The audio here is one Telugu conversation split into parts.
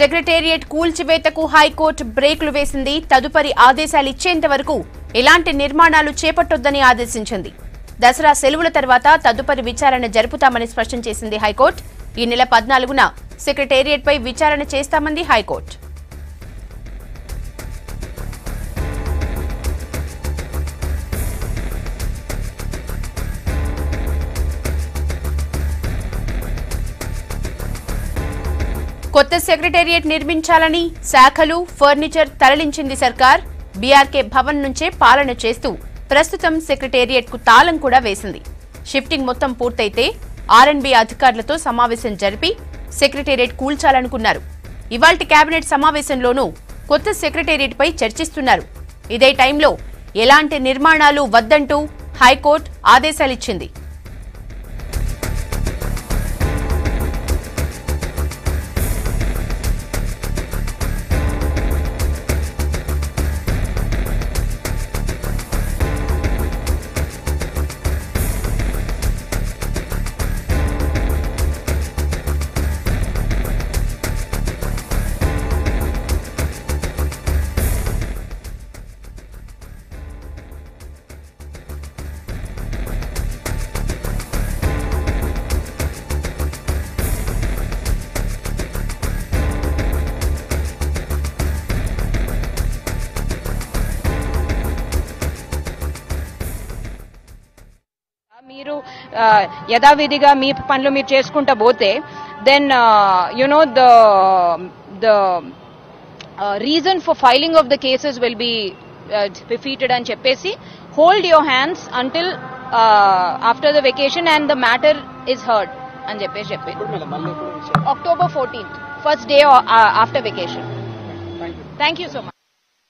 సెక్రటేరియట్ కూల్చివేతకు హైకోర్టు బ్రేకులు వేసింది తదుపరి ఆదేశాలు ఇచ్చేంత వరకు ఎలాంటి నిర్మాణాలు చేపట్టొద్దని ఆదేశించింది దసరా సెలవుల తర్వాత తదుపరి విచారణ జరుపుతామని స్పష్టం చేసింది హైకోర్టు ఈ నెల పద్నాలుగున సెక్రటేరియట్పై విచారణ చేస్తామంది హైకోర్టు కొత్త సెక్రటేరియట్ నిర్మించాలని శాఖలు ఫర్నిచర్ తరలించింది సర్కార్ బీఆర్కే భవన్ నుంచే పాలన చేస్తూ ప్రస్తుతం సెక్రటేరియట్ కు తాళం కూడా వేసింది షిఫ్టింగ్ మొత్తం పూర్తయితే ఆర్ఎన్బి అధికారులతో సమావేశం జరిపి సెక్రటేరియట్ కూల్చాలనుకున్నారు ఇవాల్టి కేబినెట్ సమావేశంలోనూ కొత్త సెక్రటేరియట్ పై చర్చిస్తున్నారు ఇదే టైంలో ఎలాంటి నిర్మాణాలు వద్దంటూ హైకోర్టు ఆదేశాలిచ్చింది మీరు ఆ, యథావిధిగా మీ పనులు మీరు చేసుకుంటా పోతే then you know the the reason for filing of the cases will be defeated అని చెప్పేసి hold your hands until after the vacation and the matter is heard అని చెప్పేసి చెప్పింది October fourteenth first day after vacation thank you so much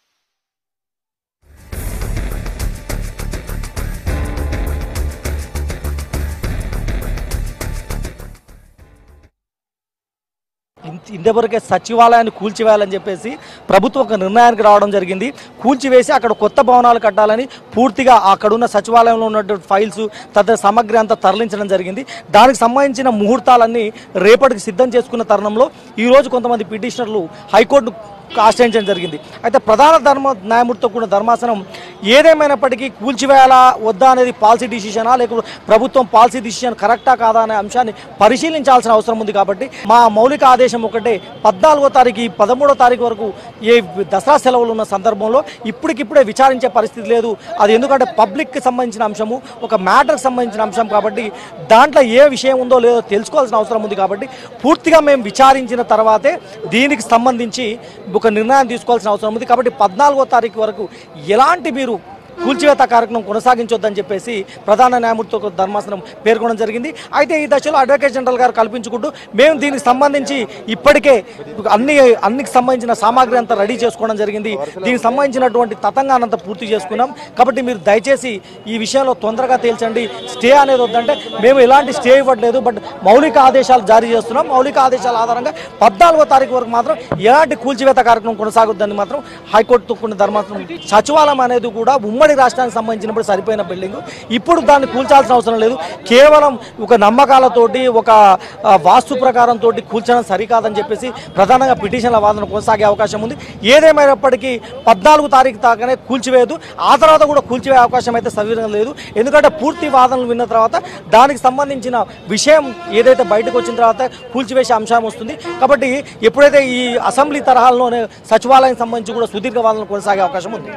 ఇంత- ఇంతవరకే సచివాలయాన్ని కూల్చివేయాలని చెప్పేసి ప్రభుత్వం ఒక నిర్ణయానికి రావడం జరిగింది కూల్చివేసి అక్కడ కొత్త భవనాలు కట్టాలని పూర్తిగా అక్కడ ఉన్న సచివాలయంలో ఉన్నటువంటి ఫైల్స్ తదితర సామగ్రి అంతా తరలించడం జరిగింది దానికి సంబంధించిన ముహూర్తాలన్నీ రేపటికి సిద్ధం చేసుకున్న తరుణంలో ఈరోజు కొంతమంది పిటిషనర్లు హైకోర్టు ఆశ్రయించడం జరిగింది అయితే ప్రధాన ధర్మ న్యాయమూర్తితో కూడిన ధర్మాసనం ఏదేమైనప్పటికీ కూల్చివేయాలా వద్దా అనేది పాలసీ డిసిషనా లేకపోతే ప్రభుత్వం పాలసీ డిసిషన్ కరెక్టా కాదా అనే అంశాన్ని పరిశీలించాల్సిన అవసరం ఉంది కాబట్టి మా మౌలిక ఆదేశం ఒకటే పద్నాలుగో తారీఖు పదమూడో తారీఖు వరకు ఏ దసరా సెలవులు ఉన్న సందర్భంలో ఇప్పటికిప్పుడే విచారించే పరిస్థితి లేదు అది ఎందుకంటే పబ్లిక్కి సంబంధించిన అంశము ఒక మ్యాటర్కి సంబంధించిన అంశం కాబట్టి దాంట్లో ఏ విషయం ఉందో లేదో తెలుసుకోవాల్సిన అవసరం ఉంది కాబట్టి పూర్తిగా మేము విచారించిన తర్వాతే దీనికి సంబంధించి ఒక నిర్ణయం తీసుకోవాల్సిన అవసరం ఉంది కాబట్టి పద్నాలుగో తారీఖు వరకు ఎలాంటి మీరు కూల్చివేత కార్యక్రమం కొనసాగించొద్దని చెప్పేసి ప్రధాన న్యాయమూర్తి ఒక ధర్మాసనం పేర్కొనడం జరిగింది అయితే ఈ దశలో అడ్వకేట్ జనరల్ గారు కల్పించుకుంటూ మేము దీనికి సంబంధించి ఇప్పటికే అన్ని అన్నికి సంబంధించిన సామాగ్రి అంతా రెడీ చేసుకోవడం జరిగింది దీనికి సంబంధించినటువంటి తతంగాన్ని అంతా పూర్తి చేసుకున్నాం కాబట్టి మీరు దయచేసి ఈ విషయంలో తొందరగా తేల్చండి స్టే అనేది వద్దంటే మేము ఎలాంటి స్టే ఇవ్వట్లేదు బట్ మౌలిక ఆదేశాలు జారీ చేస్తున్నాం మౌలిక ఆదేశాల ఆధారంగా పద్నాలుగో తారీఖు వరకు మాత్రం ఎలాంటి కూల్చివేత కార్యక్రమం కొనసాగుద్దని మాత్రం హైకోర్టు కొన్ని ధర్మాసనం సచివాలయం అనేది కూడా ఉమ్మడి రాష్ట్రానికి సంబంధించినప్పుడు సరిపోయిన బిల్డింగ్ ఇప్పుడు దాన్ని కూల్చాల్సిన అవసరం లేదు కేవలం ఒక నమ్మకాలతోటి ఒక ఆ, వాస్తు ప్రకారం తోటి కూల్చడం సరికాదని చెప్పేసి ప్రధానంగా పిటిషన్ల వాదన కొనసాగే అవకాశం ఉంది ఏదేమైనప్పటికీ పద్నాలుగు తారీఖు దాకానే కూల్చివేయదు ఆ తర్వాత కూడా కూల్చివే అవకాశం అయితే సవిరంగా లేదు ఎందుకంటే పూర్తి వాదనలు విన్న తర్వాత దానికి సంబంధించిన విషయం ఏదైతే బయటకు వచ్చిన తర్వాత కూల్చివేసే అంశం వస్తుంది కాబట్టి ఎప్పుడైతే ఈ అసెంబ్లీ తరహాలోనే సచివాలయం సంబంధించి కూడా సుదీర్ఘ వాదనలు కొనసాగే అవకాశం ఉంది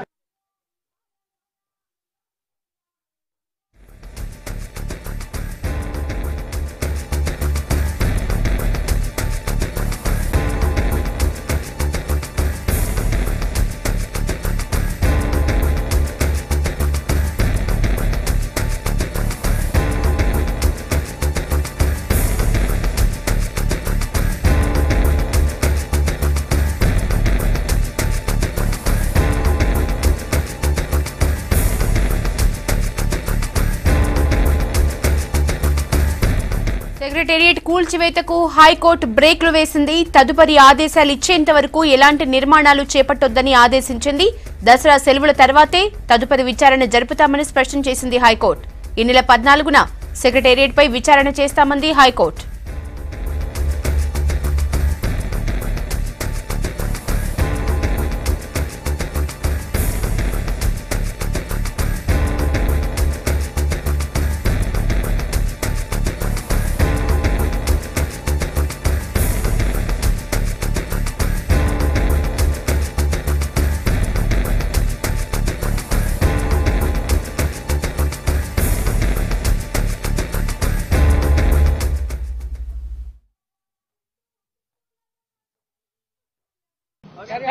సెక్రటేరియట్ కూల్చివేతకు హైకోర్టు బ్రేక్లు వేసింది తదుపరి ఆదేశాలు ఇచ్చేంత వరకు ఎలాంటి నిర్మాణాలు చేపట్టొద్దని ఆదేశించింది దసరా సెలవుల తర్వాతే తదుపరి విచారణ జరుపుతామని స్పష్టం చేసింది హైకోర్టు ఈ నెల పద్నాలుగున సెక్రటేరియట్పై విచారణ చేస్తామంది high court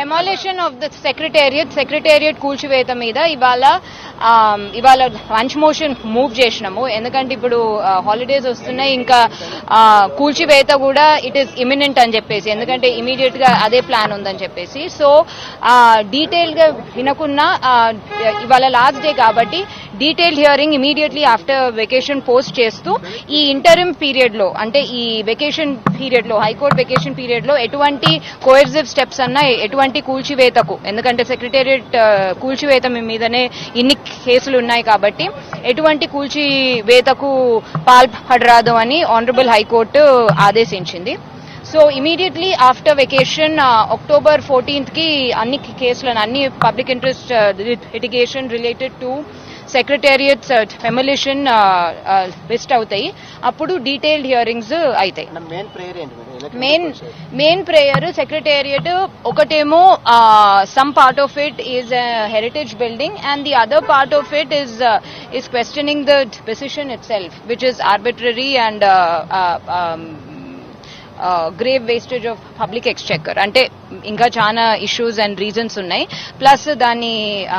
demolition of the secretariat secretariat కూల్చివేత మీద ఇవాళ ఆమ్, ఇవాళ లంచ్ మోషన్ మూవ్ చేసినాము ఎందుకంటే ఇప్పుడు హాలిడేస్ వస్తున్నాయి ఇంకా ఆ, కూల్చివేత కూడా ఇట్ ఈస్ ఇమినెంట్ అని చెప్పేసి ఎందుకంటే ఇమీడియట్ గా అదే ప్లాన్ ఉందని చెప్పేసి సో డీటెయిల్ గా వినకున్నా ఆ, ఇవాళ లాస్ట్ డే కాబట్టి detail hearing immediately after vacation post చేస్తూ ఈ ఇంటరిమ్ పీరియడ్ లో అంటే ఈ వెకేషన్ పీరియడ్ లో హైకోర్టు వెకేషన్ పీరియడ్ లో ఎటువంటి కోఎర్జివ్ స్టెప్స్ అన్నా ఎటువంటి కూల్చివేతకు ఎందుకంటే సెక్రటేరియట్ కూల్చివేత మీ మీదనే ఇన్ని కేసులు ఉన్నాయి కాబట్టి ఎటువంటి కూల్చివేతకు పాల్పడరాదు అని ఆనరబుల్ హైకోర్టు ఆదేశించింది so immediately after vacation October fourteenth కి అన్ని కేసులను అన్ని public interest litigation related to secretariat demolition list అవుతాయి అప్పుడు డీటెయిల్డ్ హియరింగ్స్ అవుతాయి మెయిన్ ప్రేయర్ ఏంటి madam electric main main prayer secretariat ఒకటేమో some part of it is heritage building and the other part of it is is questioning the decision itself which is arbitrary and grave wastage of public exchequer అంటే ఇంకా చాలా ఇష్యూస్ అండ్ రీజన్స్ ఉన్నాయి ప్లస్ దాని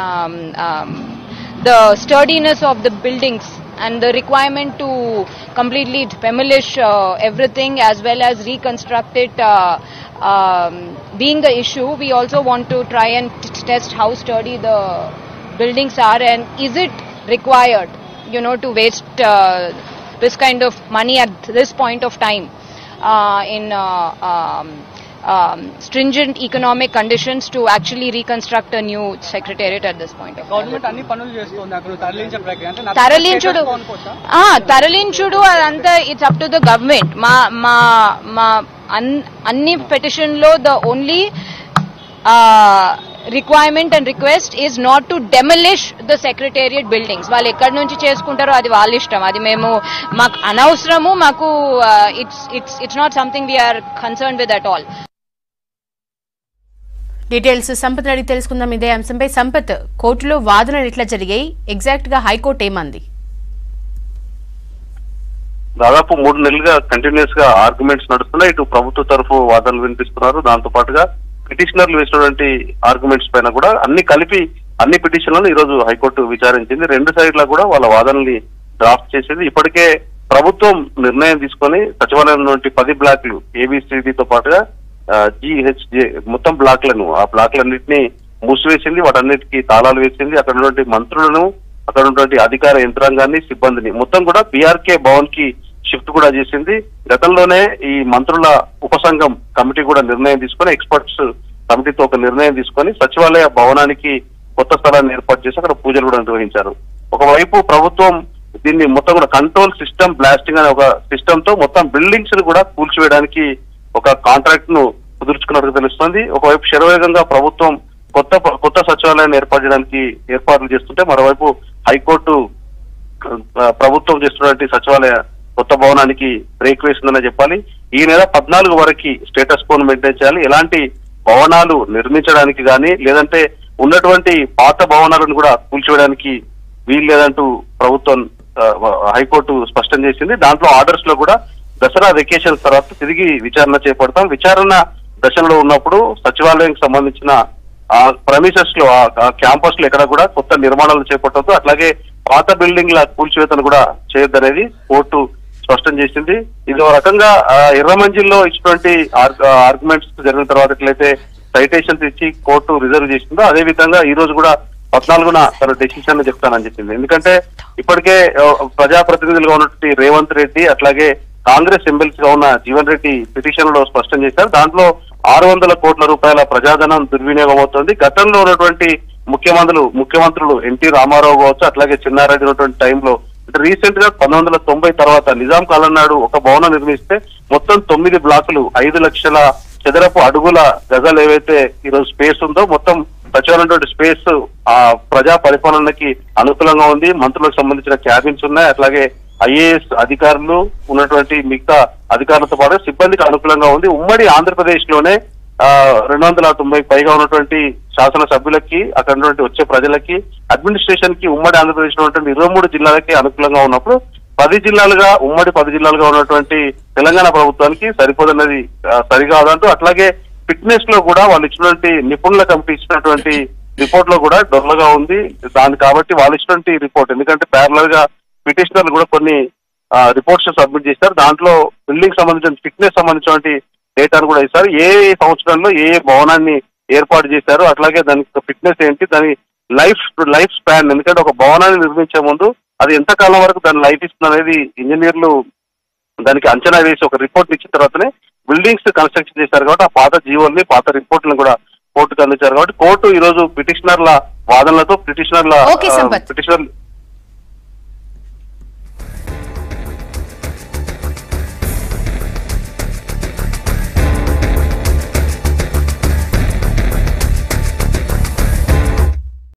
the steadiness of the buildings and the requirement to completely demolish uh, everything as well as reconstruct it uh, um, being the issue we also want to try and t- test how sturdy the buildings are and is it required you know to waste uh, this kind of money at this point of time uh, in uh, um, um, stringent economic conditions to actually reconstruct a new secretariat at this point of time. Government అన్ని పనులు చేస్తుంది అక్కడ తరలించే ప్రక్రియ అంటే నష్టం తరలించుడు చేసేసుకో అనుకోవచ్చా? ఆ, తరలించుడు అదంతా it's up to the government మా మా మా అన్- అన్ని పెటిషన్ లో the only requirement and request is not to demolish the secretariat buildings వాళ్ళు ఎక్కడి నుంచి చేసుకుంటారో అది వాళ్ళ ఇష్టం అది మేము మాకు అనవసరము మాకు it's it's it's not something we're concern with at all details Sampath అడిగి తెలుసుకుందాం ఇదే అంశంపై సంపత్ కోర్టులో వాదనలు ఎట్లా జరిగాయి ఎగ్జాక్ట్ గా హైకోర్టు ఏమంది దాదాపు మూడు నెలలుగా కంటిన్యూస్ గా ఆర్గ్యుమెంట్స్ నడుస్తున్నాయి ఇటు ప్రభుత్వ తరఫు వాదనలు వినిపిస్తున్నారు దాంతో పాటుగా పిటిషనర్లు వేసినటువంటి ఆర్గ్యుమెంట్స్ పైన కూడా అన్ని కలిపి అన్ని పిటిషన్లను ఈ రోజు హైకోర్టు విచారించింది రెండు సైడ్ల కూడా వాళ్ళ వాదనల్ని డ్రాఫ్ట్ చేసింది ఇప్పటికే ప్రభుత్వం నిర్ణయం తీసుకొని సచివాలయం నుండి పది బ్లాక్లు ఏబిసిడితో పాటుగా జిహెచ్జే మొత్తం బ్లాక్లను ఆ బ్లాక్లన్నింటినీ మూసివేసింది వాటన్నిటికీ తాళాలు వేసింది అక్కడ ఉన్నటువంటి మంత్రులను అక్కడ ఉన్నటువంటి అధికార యంత్రాంగాన్ని సిబ్బందిని మొత్తం కూడా బీఆర్కే భవన్ కి షిఫ్ట్ కూడా చేసింది గతంలోనే ఈ మంత్రుల ఉపసంఘం కమిటీ కూడా నిర్ణయం తీసుకొని ఎక్స్పర్ట్స్ కమిటీతో ఒక నిర్ణయం తీసుకొని సచివాలయ భవనానికి కొత్త స్థలాన్ని ఏర్పాటు చేసి అక్కడ పూజలు కూడా నిర్వహించారు ఒకవైపు ప్రభుత్వం దీన్ని మొత్తం కూడా కంట్రోల్ సిస్టమ్ బ్లాస్టింగ్ అనే ఒక సిస్టమ్ తో మొత్తం బిల్డింగ్స్ ని కూడా కూల్చివేయడానికి ఒక కాంట్రాక్ట్ ను కుదుర్చుకున్నట్టు తెలుస్తోంది ఒకవైపు శరవేగంగా ప్రభుత్వం కొత్త కొత్త సచివాలయాన్ని ఏర్పాటు చేయడానికి ఏర్పాట్లు చేస్తుంటే మరోవైపు హైకోర్టు ఆ, ప్రభుత్వం చేస్తున్నటువంటి సచివాలయ కొత్త భవనానికి బ్రేక్ వేసిందని చెప్పాలి ఈ నెల పద్నాలుగు వరకు స్టేటస్ కోన్ మెయింటైన్ చేయాలి ఎలాంటి భవనాలు నిర్మించడానికి గాని లేదంటే ఉన్నటువంటి పాత భవనాలను కూడా కూల్చివేయడానికి వీలు లేదంటూ ప్రభుత్వం ఆ, హైకోర్టు స్పష్టం చేసింది దాంట్లో ఆర్డర్స్ లో కూడా దసరా వెకేషన్ తర్వాత తిరిగి విచారణ చేపడతాం విచారణ దశలో ఉన్నప్పుడు సచివాలయానికి సంబంధించిన ఆ ప్రమిసెస్ లో ఆ క్యాంపస్ లో ఎక్కడ కూడా కొత్త నిర్మాణాలు చేపట్టద్దు అట్లాగే పాత బిల్డింగ్ల కూల్చివేతను కూడా చేయొద్దనేది కోర్టు స్పష్టం చేసింది ఇది ఒక రకంగా ఆ, ఎర్రమంజిల్లో ఇచ్చినటువంటి ఆర్గ్యుమెంట్స్ జరిగిన తర్వాత ఎట్లయితే సైటేషన్స్ ఇచ్చి కోర్టు రిజర్వ్ చేసిందో అదే విధంగా ఈ రోజు కూడా పద్నాలుగున తన డెసిషన్ చెప్తానని చెప్పింది ఎందుకంటే ఇప్పటికే ఆ, ప్రజాప్రతినిధులుగా ఉన్నటువంటి రేవంత్ రెడ్డి అట్లాగే కాంగ్రెస్ ఎమ్మెల్సీగా ఉన్న జీవన్ రెడ్డి పిటిషన్ లో స్పష్టం చేశారు దాంట్లో ఆరు వందల కోట్ల రూపాయల ప్రజాధనం దుర్వినియోగం అవుతోంది గతంలో ఉన్నటువంటి ముఖ్యమంత్రులు ముఖ్యమంత్రులు ఎన్టీ రామారావు కావచ్చు అట్లాగే చిన్నారెడ్డి ఉన్నటువంటి టైంలో అంటే రీసెంట్ గా పంతొమ్మిది వందల తొంభై తర్వాత నిజాం కాలం నాడు ఒక భవనం నిర్మిస్తే మొత్తం తొమ్మిది బ్లాకులు ఐదు లక్షల చదరపు అడుగుల గజాలు ఏవైతే ఈరోజు స్పేస్ ఉందో మొత్తం సచివాలయం స్పేస్ ఆ ప్రజా పరిపాలనకి అనుకూలంగా ఉంది మంత్రులకు సంబంధించిన క్యాబిన్స్ ఉన్నాయి అట్లాగే ఐఏఎస్ అధికారులు ఉన్నటువంటి మిగతా అధికారులతో పాటు సిబ్బందికి అనుకూలంగా ఉంది ఉమ్మడి ఆంధ్రప్రదేశ్ లోనే ఆ, రెండు వందల తొంభై పైగా ఉన్నటువంటి శాసన సభ్యులకి అక్కడ ఉన్నటువంటి వచ్చే ప్రజలకి అడ్మినిస్ట్రేషన్ కి ఉమ్మడి ఆంధ్రప్రదేశ్ లో ఉన్నటువంటి ఇరవై మూడు జిల్లాలకి అనుకూలంగా ఉన్నప్పుడు పది జిల్లాలుగా ఉమ్మడి పది జిల్లాలుగా ఉన్నటువంటి తెలంగాణ ప్రభుత్వానికి సరిపోదన్నది ఆ, సరికాదంటూ అట్లాగే ఫిట్నెస్ లో కూడా వాళ్ళు ఇచ్చినటువంటి నిపుణుల కమిటీ ఇచ్చినటువంటి రిపోర్ట్ లో కూడా డొల్లగా ఉంది దాని కాబట్టి వాళ్ళు ఇచ్చినటువంటి రిపోర్ట్ ఎందుకంటే ప్యారలల్ గా పిటిషనర్లు కూడా కొన్ని రిపోర్ట్స్ సబ్మిట్ చేశారు దాంట్లో బిల్డింగ్ సంబంధించిన ఫిట్నెస్ సంబంధించినటువంటి డేటాను కూడా ఇస్తారు ఏ ఏ సంవత్సరంలో ఏ ఏ భవనాన్ని ఏర్పాటు చేశారు అట్లాగే దానికి ఫిట్నెస్ ఏంటి దాని లైఫ్ లైఫ్ స్పాన్ ఎందుకంటే ఒక భవనాన్ని నిర్మించే ముందు అది ఎంత కాలం వరకు దాని లైఫ్ ఇస్తుంది అనేది ఇంజనీర్లు దానికి అంచనా వేసి ఒక రిపోర్ట్ ఇచ్చిన తర్వాతనే బిల్డింగ్స్ కన్స్ట్రక్షన్ చేశారు కాబట్టి ఆ పాత జీవోల్ని పాత రిపోర్ట్లను కూడా కోర్టుకు అందించారు కాబట్టి కోర్టు ఈ రోజు పిటిషనర్ల వాదనలతో పిటిషనర్ల Okay, సంపత్. పిటిషనర్